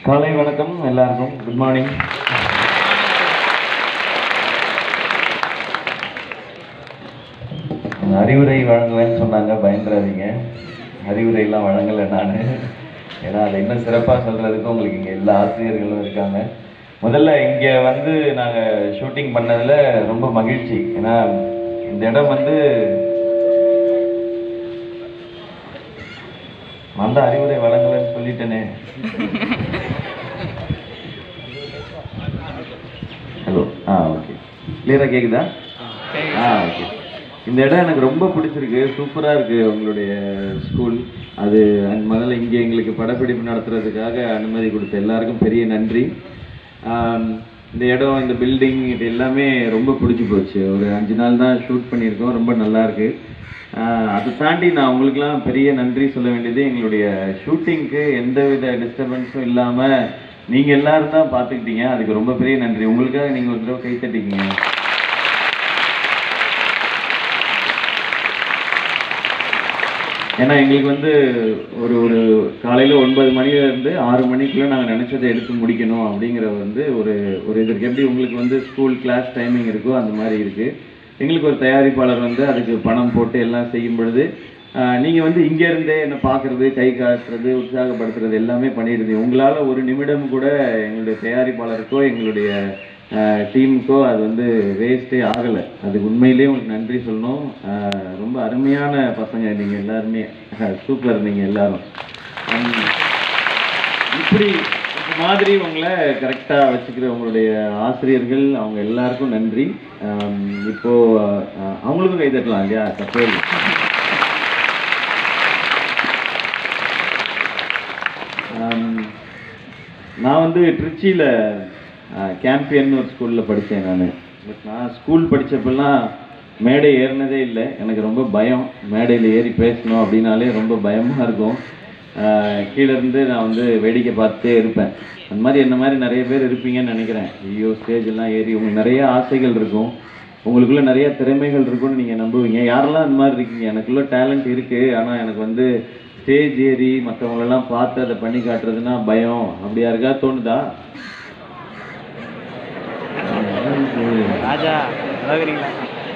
காலை வணக்கம் எல்லாருக்கும் குட் மார்னிங் அறிவுரை வழங்குவேன்னு சொன்னாங்க பயந்துடாதீங்க அறிவுரையெல்லாம் வழங்கலை நான் ஏன்னா அதை இன்னும் சிறப்பாக சொல்கிறதுக்கு உங்களுக்கு இங்கே எல்லா ஆசிரியர்களும் இருக்காங்க முதல்ல இங்கே வந்து நாங்கள் ஷூட்டிங் பண்ணதில் ரொம்ப மகிழ்ச்சி ஏன்னா இந்த இடம் வந்து நான் தான் அறிவுரை வழங்கலைன்னு சொல்லிட்டேனே ஹலோ ஆ ஓகே கிளியராக கேட்குதா ஆ ஓகே இந்த இடம் எனக்கு ரொம்ப பிடிச்சிருக்கு சூப்பராக இருக்குது உங்களுடைய ஸ்கூல் அது அண்ட் முதல்ல இங்கே எங்களுக்கு படப்பிடிப்பு நடத்துறதுக்காக அனுமதி கொடுத்த எல்லாருக்கும் பெரிய நன்றி ஆம், இந்த இடம் இந்த பில்டிங் இது எல்லாமே ரொம்ப பிடிச்சி போச்சு ஒரு அஞ்சு நாள் தான் ஷூட் பண்ணியிருக்கோம் ரொம்ப நல்லா இருக்கு ஆஹ் அதை தாண்டி நான் உங்களுக்குலாம் பெரிய நன்றி சொல்ல வேண்டியது எங்களுடைய ஷூட்டிங்க்கு எந்தவித டிஸ்டர்பன்ஸும் இல்லாமல் நீங்கள் எல்லாரும் தான் பார்த்துக்கிட்டீங்க அதுக்கு ரொம்ப பெரிய நன்றி உங்களுக்காக நீங்கள் ஒரு தடவை கை தட்டிக்கீங்க ஏன்னா எங்களுக்கு வந்து ஒரு ஒரு காலையில் ஒன்பது மணிலேருந்து ஆறு மணிக்குள்ளே நாங்கள் நினச்சதை எடுத்து முடிக்கணும் அப்படிங்கிற வந்து ஒரு ஒரு இதற்கு எப்படி உங்களுக்கு வந்து ஸ்கூல் கிளாஸ் டைமிங் இருக்கோ அந்த மாதிரி இருக்குது எங்களுக்கு ஒரு தயாரிப்பாளர் வந்து அதுக்கு பணம் போட்டு எல்லாம் செய்யும் பொழுது நீங்கள் வந்து இங்கேருந்தே என்ன பார்க்குறது கை காட்டுறது உற்சாகப்படுத்துறது எல்லாமே பண்ணிடுது உங்களால் ஒரு நிமிடம் கூட எங்களுடைய தயாரிப்பாளருக்கோ எங்களுடைய டீமுக்கோ அது வந்து வேஸ்ட்டே ஆகலை அதுக்கு உண்மையிலேயே உங்களுக்கு நன்றி சொல்லணும் ஆஹ் ரொம்ப அருமையான பசங்க நீங்கள் எல்லாருமே சூப்பர் நீங்கள் எல்லாரும் உம் இப்படி இந்த மாதிரி உங்களை கரெக்டாக வச்சுக்கிற உங்களுடைய ஆசிரியர்கள் அவங்க எல்லாருக்கும் நன்றி ஆம், இப்போ ஆஹ், அவங்களுக்கும் கை தட்டலாம் இல்லையா தப்பே இல்லை ஆம், நான் வந்து திருச்சியில் கேம்பியன் ஒரு ஸ்கூலில் படித்தேன் நான் பட் நான் ஸ்கூல் படித்தப்பெல்லாம் மேடை ஏறினதே இல்லை எனக்கு ரொம்ப பயம் மேடையில் ஏறி பேசணும் அப்படின்னாலே ரொம்ப பயமாக இருக்கும் ஆஹ் கீழ இருந்து நான் வந்து வேடிக்கை பார்த்துட்டே இருப்பேன் அந்த மாதிரி என்ன மாதிரி நிறைய பேர் இருப்பீங்கன்னு நினைக்கிறேன் ஐயோ ஸ்டேஜ் எல்லாம் ஏறி உங்களுக்கு நிறைய ஆசைகள் இருக்கும் உங்களுக்குள்ள நிறைய திறமைகள் இருக்கும்னு நீங்கள் நம்புவீங்க யாரெல்லாம் அந்த மாதிரி இருக்கீங்க எனக்குள்ள டேலண்ட் இருக்குது ஆனால் எனக்கு வந்து ஸ்டேஜ் ஏறி மற்றவங்களெல்லாம் பார்த்து அதை பண்ணி காட்டுறதுன்னா பயம் அப்படி யாருக்கா தோணுதா ராஜா நல்லா இருக்கிறீங்களா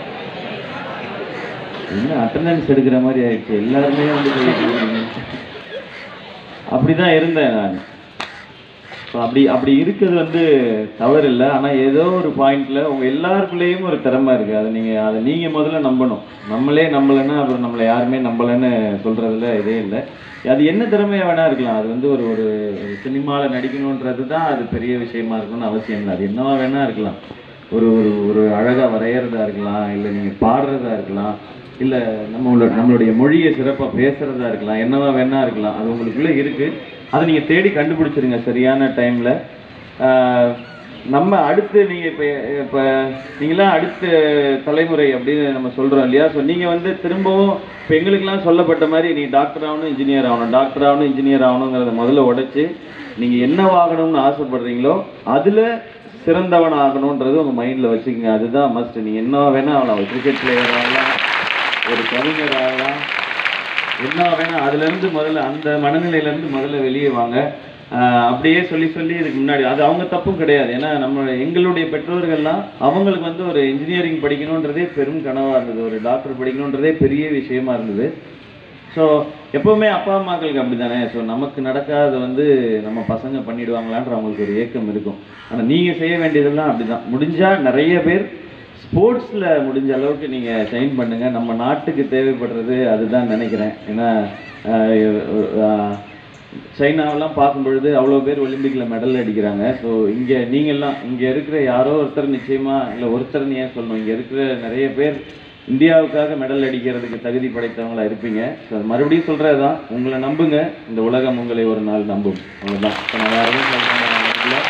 என்ன அட்டண்டன்ஸ் எடுக்கிற மாதிரி ஆயிடுச்சு எல்லாருமே வந்து கையை தூக்குறீங்க. அப்படிதான் இருந்தேன் நான் ஸோ அப்படி அப்படி இருக்கிறது வந்து தவறு இல்லை ஆனால் ஏதோ ஒரு பாயிண்ட்ல உங்க எல்லாருக்குள்ளேயும் ஒரு திறமை இருக்கு அதை நீங்க அதை நீங்க முதல்ல நம்பணும் நம்மளே நம்பலைன்னா அப்புறம் நம்மளை யாருமே நம்பலைன்னு சொல்றதுல இதே இல்லை அது என்ன திறமையா வேணா இருக்கலாம் அது வந்து ஒரு ஒரு சினிமாவில் நடிக்கணுன்றது தான் அது பெரிய விஷயமா இருக்கணும்னு அவசியம் இல்லை அது என்னவா வேணா இருக்கலாம் ஒரு ஒரு ஒரு அழகா வரையறதா இருக்கலாம் இல்லை நீங்க பாடுறதா இருக்கலாம் இல்ல நம்மளோட நம்மளுடைய மொழியை சிறப்பா பேசுறதா இருக்கலாம் என்னவா வேணா இருக்கலாம் அது உங்களுக்குள்ள இருக்கு அதை நீங்க தேடி கண்டுபிடிச்சிருங்க சரியான டைம்ல நம்ம அடுத்து நீங்க இப்ப இப்ப நீங்களாம் அடுத்த தலைமுறை அப்படின்னு நம்ம சொல்றோம் இல்லையா ஸோ நீங்க வந்து திரும்பவும் இப்போ எங்களுக்கெல்லாம் சொல்லப்பட்ட மாதிரி நீ டாக்டர் ஆகணும் இன்ஜினியர் ஆகணும் டாக்டர் ஆகணும் இன்ஜினியர் ஆகணுங்கிறத முதல்ல உடைச்சு நீங்க என்னவாகணும்னு ஆசைப்படுறீங்களோ அதுல சிறந்தவன் ஆகணுன்றது உங்க மைண்ட்ல வச்சுக்கோங்க அதுதான் மஸ்ட் நீங்க என்ன வேணா ஆகலாம் கிரிக்கெட் பிளேயர் ஆகலாம் ஒரு கவிஞர் ஆகலாம் என்ன வேணா அதுல இருந்து முதல்ல அந்த மனநிலையில இருந்து முதல்ல வெளியே வாங்க ஆஹ் அப்படியே சொல்லி சொல்லி இதுக்கு முன்னாடி அது அவங்க தப்பும் கிடையாது ஏன்னா நம்ம எங்களுடைய பெற்றோர்கள்லாம் அவங்களுக்கு வந்து ஒரு இன்ஜினியரிங் படிக்கணுன்றதே பெரும் கனவா இருந்தது ஒரு டாக்டர் படிக்கணுன்றதே பெரிய விஷயமா இருந்தது ஸோ எப்பவுமே அப்பா அம்மாக்களுக்கு அப்படிதானே ஸோ நமக்கு நடக்காத வந்து நம்ம பசங்க பண்ணிடுவாங்களான்ற அவங்களுக்கு ஒரு ஏக்கம் இருக்கும் ஆனா நீங்க செய்ய வேண்டியதெல்லாம் அப்படிதான் முடிஞ்சா நிறைய பேர் ஸ்போர்ட்ஸ்ல முடிஞ்ச அளவுக்கு நீங்க ஷைன் பண்ணுங்க நம்ம நாட்டுக்கு தேவைப்படுறது அதுதான் நினைக்கிறேன் ஏன்னா ஆஹ் ஆஹ் சைனாவெல்லாம் பார்க்கும் பொழுது அவ்வளோ பேர் ஒலிம்பிக்ல மெடல் அடிக்கிறாங்க ஸோ இங்க நீங்கெல்லாம் இங்க இருக்கிற யாரோ ஒருத்தர் நிச்சயமா இல்லை ஒருத்தர்னு ஏன் சொல்லணும் இங்க இருக்கிற நிறைய பேர் இந்தியாவுக்காக மெடல் அடிக்கிறதுக்கு தகுதி படைத்தவங்களா இருப்பீங்க ஸோ மறுபடியும் சொல்றது தான் உங்களை நம்புங்க இந்த உலகம் உங்களை ஒரு நாள் நம்பும் அவ்வளோதான் இப்போ நான் வேற எதுவும் சொல்றேன்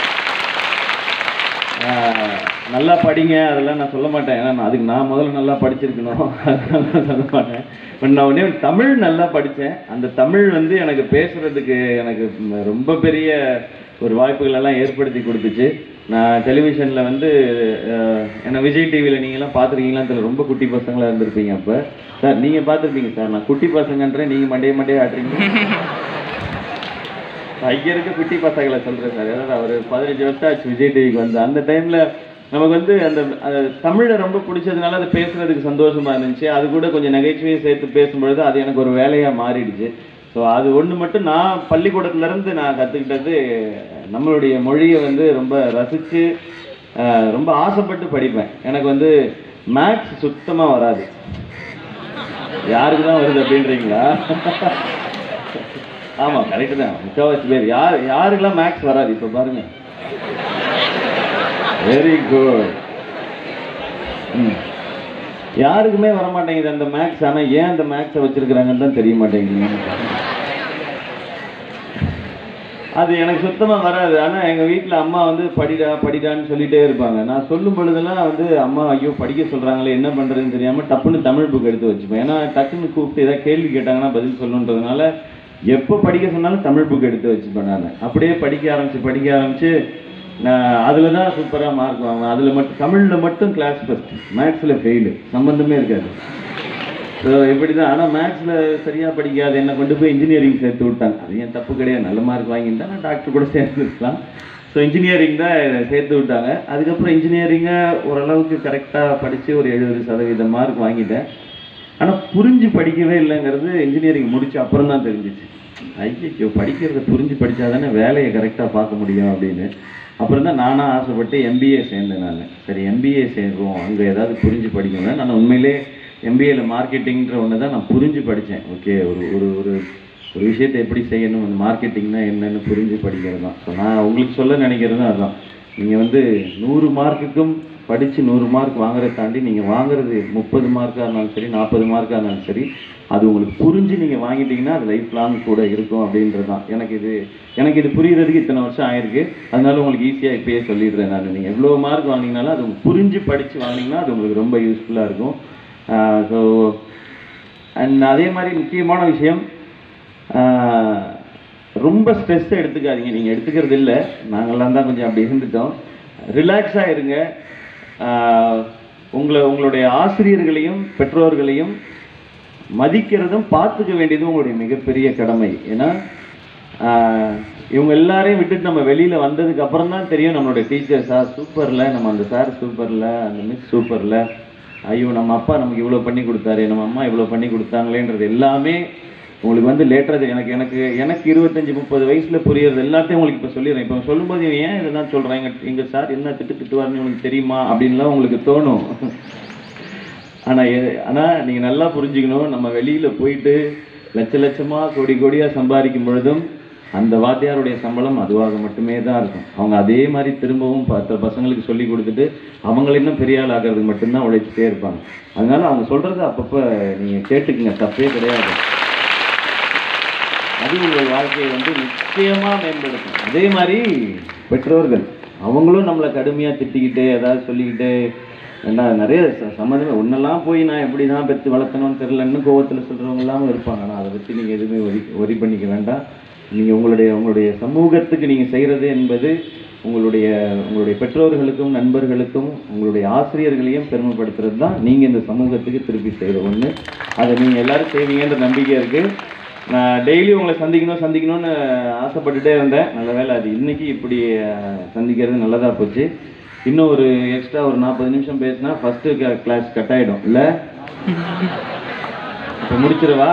ஆஹ் நல்லா படிங்க அதெல்லாம் நான் சொல்ல மாட்டேன் ஏன்னா நான் அதுக்கு நான் முதல்ல நல்லா படிச்சிருக்கணும் அதெல்லாம் சொல்ல மாட்டேன் பட் நான் ஒண்ணே ஒண்ணு, தமிழ் நல்லா படித்தேன் அந்த தமிழ் வந்து எனக்கு பேசுறதுக்கு எனக்கு ம், ரொம்ப பெரிய ஒரு வாய்ப்புகள் எல்லாம் ஏற்படுத்தி கொடுத்துச்சு நான் டெலிவிஷனில் வந்து அஹ், ஏன்னா விஜய் டிவியில் நீங்களாம் பார்த்துருக்கீங்களான்னு தெரியல ரொம்ப குட்டி பசங்களா இருந்திருப்பீங்க அப்போ சார் நீங்கள் பார்த்துருப்பீங்க சார் நான் குட்டி பசங்கன்றேன் நீங்கள் மண்டைய மண்டைய ஆட்டுறீங்க இங்க இருக்க குட்டி பசங்களை சொல்றேன் சார் ஏதாவது அவர் பதினஞ்சு வருஷம் ஆச்சு விஜய் டிவிக்கு வந்து அந்த டைம்ல நமக்கு வந்து அந்த அந்த தமிழை ரொம்ப பிடிச்சதுனால அது பேசுறதுக்கு சந்தோஷமா இருந்துச்சு அது கூட கொஞ்சம் நகைச்சுவையை சேர்த்து பேசும்பொழுது அது எனக்கு ஒரு வேலையா மாறிடுச்சு ஸோ அது ஒன்று மட்டும் நான் பள்ளிக்கூடத்துல இருந்து நான் கற்றுக்கிட்டது நம்மளுடைய மொழியை வந்து ரொம்ப ரசித்து ரொம்ப ஆசைப்பட்டு படிப்பேன் எனக்கு வந்து மேக்ஸ் சுத்தமாக வராது யாருக்கு தான் வருது அப்படின்றீங்களா ஆமாம் கரெக்டு தான் முக்கால்வாசி பேர் யார் யாருக்கெல்லாம் மேக்ஸ் வராது இப்போ பாருங்க வெரி குட் ம் யாருக்குமே வர மாட்டேங்குது அந்த மேக்ஸ் ஆனால் ஏன் அந்த மேக்ஸை வச்சிருக்கிறாங்கன்னு தான் தெரிய மாட்டேங்குது அது எனக்கு சுத்தமாக வராது ஆனால் எங்கள் வீட்டில் அம்மா வந்து படிடா படிடான்னு சொல்லிட்டே இருப்பாங்க நான் சொல்லும் பொழுதெல்லாம் வந்து அம்மா ஐயோ படிக்க சொல்கிறாங்களே என்ன பண்ணுறதுன்னு தெரியாமல் டப்புன்னு தமிழ் புக் எடுத்து வச்சுப்பேன் ஏன்னா டக்குன்னு கூப்பிட்டு ஏதாவது கேள்வி கேட்டாங்கன்னா பதில் சொல்லணுன்றதுனால எப்போ படிக்க சொன்னாலும் தமிழ் புக் எடுத்து வச்சுப்பேன் நான் அப்படியே படிக்க ஆரம்பிச்சு படிக்க ஆரம்பிச்சு நான் அதில் தான் சூப்பராக மார்க் வாங்குவேன் அதில் மட்டும் தமிழில் மட்டும் கிளாஸ் ஃபஸ்ட் மேக்ஸில் ஃபெயிலு சம்மந்தமே இருக்காது ஸோ இப்படி தான் ஆனால் மேக்ஸில் சரியாக படிக்காது என்னை கொண்டு போய் இன்ஜினியரிங் சேர்த்து விட்டாங்க அது ஏன் தப்பு கிடையாது நல்ல மார்க் வாங்கியிருந்தா நான் டாக்டர் கூட சேர்ந்துருக்கலாம் ஸோ இன்ஜினியரிங் தான் என்னை சேர்த்து விட்டாங்க அதுக்கப்புறம் இன்ஜினியரிங்கை ஓரளவுக்கு கரெக்டாக படித்து ஒரு எழுபது சதவீதம் மார்க் வாங்கிட்டேன் ஆனால் புரிஞ்சு படிக்கவே இல்லைங்கிறது இன்ஜினியரிங் முடிச்ச அப்புறம் தான் தெரிஞ்சிச்சு ஐயோ படிக்கிறத புரிஞ்சு படித்தா தானே வேலையை கரெக்டாக பார்க்க முடியும் அப்படின்னு அப்புறம் தான் நானாக ஆசைப்பட்டு எம்பிஏ சேர்ந்தேன் நான் சரி எம்பிஏ சேர்வோம் அங்கே ஏதாவது புரிஞ்சு படிக்கணும் நான் உண்மையிலே எம்பிஏல மார்க்கெட்டிங்ன்ற ஒன்று தான் நான் புரிஞ்சு படித்தேன் ஓகே ஒரு ஒரு ஒரு ஒரு விஷயத்தை எப்படி செய்யணும் அந்த மார்க்கெட்டிங்னா என்னன்னு புரிஞ்சு படிக்கிறது தான் ஸோ நான் உங்களுக்கு சொல்ல நினைக்கிறது அதுதான் நீங்கள் வந்து நூறு மார்க்குக்கும் படித்து நூறு மார்க் வாங்குறதை தாண்டி நீங்கள் வாங்குறது முப்பது மார்க்காக இருந்தாலும் சரி நாற்பது மார்க்காக இருந்தாலும் சரி அது உங்களுக்கு புரிஞ்சு நீங்கள் வாங்கிட்டீங்கன்னா அது லைஃப் லாங் கூட இருக்கும் அப்படின்றது தான் எனக்கு இது எனக்கு இது புரியுறதுக்கு இத்தனை வருஷம் ஆயிருக்கு அதனால உங்களுக்கு ஈஸியாக இப்பயே சொல்லிடுறேன் நான் நீங்கள் எவ்வளோ மார்க் வாங்கினீங்கனாலும் அது உங்களுக்கு புரிஞ்சு படித்து வாங்கினீங்கன்னா அது உங்களுக்கு ரொம்ப யூஸ்ஃபுல்லாக இருக்கும் ஸோ அண்ட் அதே மாதிரி முக்கியமான விஷயம் ஆஹ், ரொம்ப ஸ்ட்ரெஸ் எடுத்துக்காதீங்க நீங்கள் எடுத்துக்கிறது இல்லை நாங்கள்லாம் தான் கொஞ்சம் அப்படி இருந்துட்டோம் ரிலாக்ஸாக இருங்க ஆஹ், உங்களை உங்களுடைய ஆசிரியர்களையும் பெற்றோர்களையும் மதிக்கிறதும் பார்த்துக்க வேண்டியதும் உங்களுடைய மிகப்பெரிய கடமை ஏன்னா ஆஹ், இவங்க எல்லாரையும் விட்டுட்டு நம்ம வெளியில வந்ததுக்கு அப்புறம் தான் தெரியும் நம்மளுடைய டீச்சர் சார் சூப்பர்ல நம்ம அந்த சார் சூப்பர்ல அந்த மிஸ் சூப்பர்ல ஐயோ நம்ம அப்பா நமக்கு இவ்வளோ பண்ணி கொடுத்தாரு நம்ம அம்மா இவ்வளோ பண்ணி கொடுத்தாங்களேன்றது எல்லாமே உங்களுக்கு வந்து லேட்டராக எனக்கு எனக்கு எனக்கு இருபத்தஞ்சி முப்பது வயசுல புரியறது எல்லாத்தையும் உங்களுக்கு இப்போ சொல்லிடுறேன் இப்போ சொல்லும்போது இவன் ஏன் இதெல்லாம் சொல்கிறான் எங்க எங்க சார் என்ன திட்டு திட்டுவாருன்னு உங்களுக்கு தெரியுமா அப்படின்லாம் உங்களுக்கு தோணும் ஆனா எது ஆனா நீங்க நல்லா புரிஞ்சுக்கணும் நம்ம வெளியில போயிட்டு லட்ச லட்சமா கோடி கோடியா சம்பாதிக்கும் பொழுதும் அந்த வாத்தியாருடைய சம்பளம் அதுவாக மட்டுமே தான் இருக்கும் அவங்க அதே மாதிரி திரும்பவும் பத்து பசங்களுக்கு சொல்லி கொடுத்துட்டு அவங்கள இன்னும் பெரிய ஆள் ஆகிறதுக்கு மட்டும்தான் உழைச்சிட்டே இருப்பாங்க அதனால அவங்க சொல்றது அப்பப்ப நீங்க கேட்டுக்குங்க தப்பே கிடையாது அது உங்கள் வாழ்க்கையை வந்து நிச்சயமா மேம்படுத்தும் அதே மாதிரி பெற்றோர்கள் அவங்களும் நம்மளை கடுமையா திட்டிக்கிட்டு ஏதாவது சொல்லிக்கிட்டு என்ன நிறைய ச- சம்மந்தமே ஒன்னெல்லாம் போய் நான் எப்படி தான் பெற்று வளர்த்தணும்னு தெரிலன்னு கோவத்தில் சொல்றவங்க எல்லாமே இருப்பாங்க ஆனால் அதை பற்றி நீங்கள் எதுவுமே ஒரி ஒரி பண்ணிக்க வேண்டாம் நீங்கள் உங்களுடைய உங்களுடைய சமூகத்துக்கு நீங்கள் செய்கிறது என்பது உங்களுடைய உங்களுடைய பெற்றோர்களுக்கும் நண்பர்களுக்கும் உங்களுடைய ஆசிரியர்களையும் பெருமைப்படுத்துறது தான் நீங்கள் இந்த சமூகத்துக்கு திருப்பி செய்கிற ஒன்று அதை நீங்கள் எல்லாரும் செய்வீங்கன்ற நம்பிக்கை இருக்குது நான் டெய்லி உங்களை சந்திக்கணும் சந்திக்கணும்னு ஆசைப்பட்டுட்டே இருந்தேன் நல்ல வேளை அது இன்னைக்கு இப்படி அஹ், சந்திக்கிறது நல்லதா போச்சு இன்னும் ஒரு எக்ஸ்ட்ரா ஒரு நாற்பது நிமிஷம் பேசினா ஃபர்ஸ்ட் கிளாஸ் கட் ஆயிடும் இல்ல இப்போ முடிச்சிடவா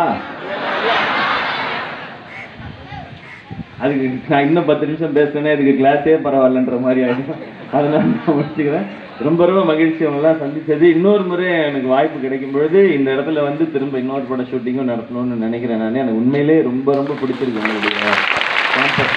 அதுக்கு நான் இன்னும் பத்து நிமிஷம் பேசுனேன்னா இதுக்கு கிளாஸே பரவாயில்லன்ற மாதிரி ஆகிடும் அதனால நான் முடிச்சுக்கிறேன் ரொம்ப ரொம்ப மகிழ்ச்சி அவங்களாம் சந்திச்சது இன்னொரு முறை எனக்கு வாய்ப்பு கிடைக்கும் பொழுது இந்த இடத்துல வந்து திரும்ப இன்னொரு பட ஷூட்டிங்கும் நடத்தணும்னு நினைக்கிறேன் நான் எனக்கு உண்மையிலே ரொம்ப ரொம்ப பிடிச்சிருக்கு உங்களுடைய campus.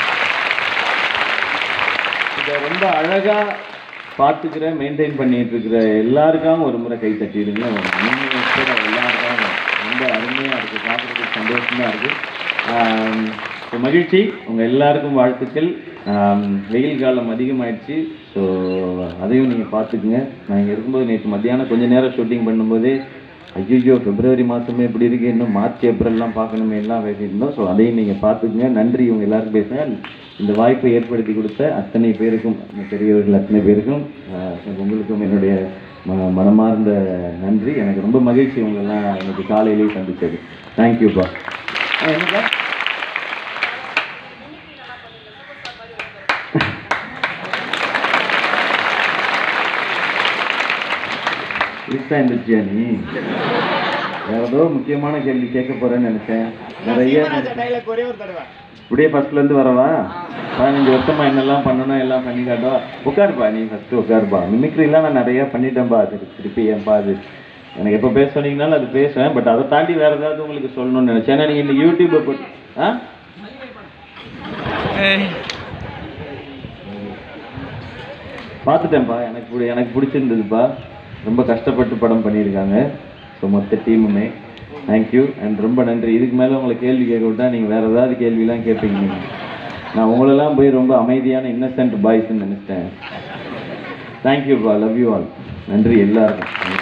இதை ரொம்ப அழகா பார்த்துக்கிற மெயின்டைன் பண்ணிட்டு இருக்கிற எல்லாருக்காகவும் ஒரு முறை கை தட்டிடுங்க நீங்க உட்பட எல்லாருக்காகவும் ரொம்ப அருமையா இருக்கு பார்க்கறதுக்கு சந்தோஷமா இருக்கு ஆம், so மகிழ்ச்சி உங்க எல்லாருக்கும் வாழ்த்துக்கள் ஆம், வெயில் காலம் அதிகமாயிடுச்சு ஸோ அதையும் நீங்க பார்த்துக்குங்க நான் இங்க இருக்கும்போது நேற்று மத்தியானம் கொஞ்ச நேரம் ஷூட்டிங் பண்ணும்போதே ஐயோ பிப்ரவரி மாசமே இப்படி இருக்கு இன்னும் மார்ச் ஏப்ரல்லாம் பார்க்கணுமே எல்லாம் பேசியிருந்தோம் ஸோ அதையும் நீங்க பார்த்துக்குங்க நன்றி இவங்க எல்லாரும் பேசுங்க இந்த வாய்ப்பை ஏற்படுத்தி கொடுத்த அத்தனை பேருக்கும் இந்த பெரியவர்கள் அத்தனை பேருக்கும் ஆஹ், உங்களுக்கும் என்னுடைய ம- மனமார்ந்த நன்றி எனக்கு ரொம்ப மகிழ்ச்சி உங்களெல்லாம் இன்னைக்கு காலையிலேயே சந்திச்சது தேங்க்யூப்பா என்னக்கா இதுதான் எந்திரிச்சியா நீ வேற ஏதோ முக்கியமான கேள்வி கேட்க போறேன்னு நினைச்சேன் நிறைய டைலாக் ஒரே ஒரு தடவை இப்படியே ஃபர்ஸ்ட்ல இருந்து வரவா பதினஞ்சு வருஷமா என்னெல்லாம் பண்ணணும் எல்லாம் பண்ணி காட்டவா உட்காருப்பா நீ ஃபர்ஸ்ட் உட்காருப்பா மிமிக்ரிலாம் நான் நிறைய பண்ணிட்டேன்பா அது திருப்பி ஏன்பா அது எனக்கு எப்போ பேச சொன்னீங்கனாலும் அது பேசுவேன் பட் அதை தாண்டி வேற ஏதாவது உங்களுக்கு சொல்லணும்னு நினைச்சேன் ஏன்னா நீங்க இந்த யூடியூப்பை போட்டு ஆ பார்த்துட்டேன்ப்பா எனக்கு பிடி- எனக்கு பிடிச்சிருந்ததுப்பா ரொம்ப கஷ்டப்பட்டு படம் பண்ணியிருக்காங்க ஸோ மொத்த டீமுமே தேங்க்யூ அண்ட் ரொம்ப நன்றி இதுக்கு மேலே உங்களை கேள்வி கேட்க விட்டா நீங்கள் வேறு ஏதாவது கேள்விலாம் கேட்பீங்க நீங்க. நான் உங்களெல்லாம் போய் ரொம்ப அமைதியான இன்னசென்ட் பாய்ஸ்ன்னு நினச்சிட்டேன் தேங்க்யூப்பா லவ் யூ ஆல் நன்றி எல்லாருக்கும்